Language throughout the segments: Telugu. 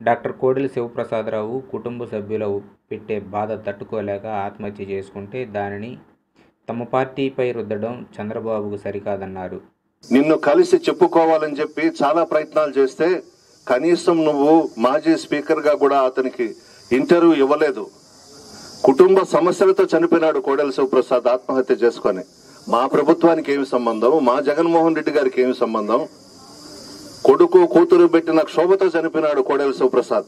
డాక్టర్ కోడెల శివప్రసాదరావు కుటుంబ సభ్యుల పెట్టే బాధ తట్టుకోలేక ఆత్మహత్య చేసుకుంటే దానిని తమ పార్టీపై రుద్దడం చంద్రబాబుకు సరికాదన్నారు నిన్ను కలిసి చెప్పుకోవాలని చెప్పి చాలా ప్రయత్నాలు చేస్తే కనీసం నువ్వు మాజీ స్పీకర్ గా కూడా అతనికి ఇంటర్వ్యూ ఇవ్వలేదు కుటుంబ సమస్యలతో చనిపోయినాడు కోడెల శివప్రసాద్ ఆత్మహత్య చేసుకొని మా ప్రభుత్వానికి ఏమి సంబంధం మా జగన్మోహన్ రెడ్డి గారికి ఏమి సంబంధం కొడుకు కూతురు పెట్టిన క్షోభతో చనిపోయినాడు కోడెల శివప్రసాద్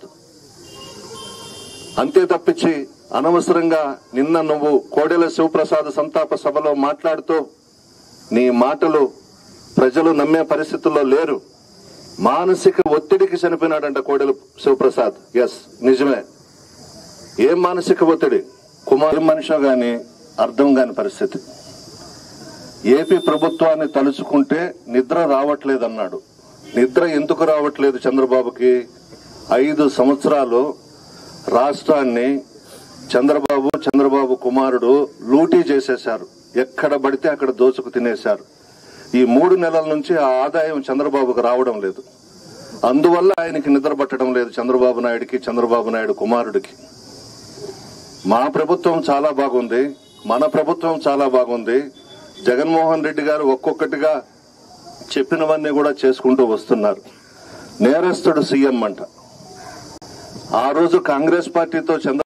అంతే తప్పించి అనవసరంగా నిన్న నువ్వు కోడెల శివప్రసాద్ సంతాప సభలో మాట్లాడుతూ నీ మాటలు ప్రజలు నమ్మే పరిస్థితుల్లో లేరు మానసిక ఒత్తిడికి చనిపోయినాడంట కోడెల శివప్రసాద్ ఎస్ నిజమే ఏం మానసిక ఒత్తిడి కుమార్ మనిషి గాని అర్థం కాని పరిస్థితి ఏపీ ప్రభుత్వాన్ని తలుచుకుంటే నిద్ర రావట్లేదన్నాడు నిద్ర ఎందుకు రావట్లేదు చంద్రబాబుకి ఐదు సంవత్సరాలు రాష్ట్రాన్ని చంద్రబాబు చంద్రబాబు కుమారుడు లూటీ చేసేశారు ఎక్కడ పడితే అక్కడ దోచుకు తినేశారు ఈ మూడు నెలల నుంచి ఆ ఆదాయం చంద్రబాబుకు రావడం లేదు అందువల్ల ఆయనకి నిద్ర పట్టడం లేదు చంద్రబాబు నాయుడికి చంద్రబాబు నాయుడు కుమారుడికి మా ప్రభుత్వం చాలా బాగుంది మన ప్రభుత్వం చాలా బాగుంది జగన్మోహన్ రెడ్డి గారు ఒక్కొక్కటిగా చెప్పినవన్నీ కూడా చేసుకుంటూ వస్తున్నారు నేరస్తుడు సీఎం అంట ఆ రోజు కాంగ్రెస్ పార్టీతో చంద్ర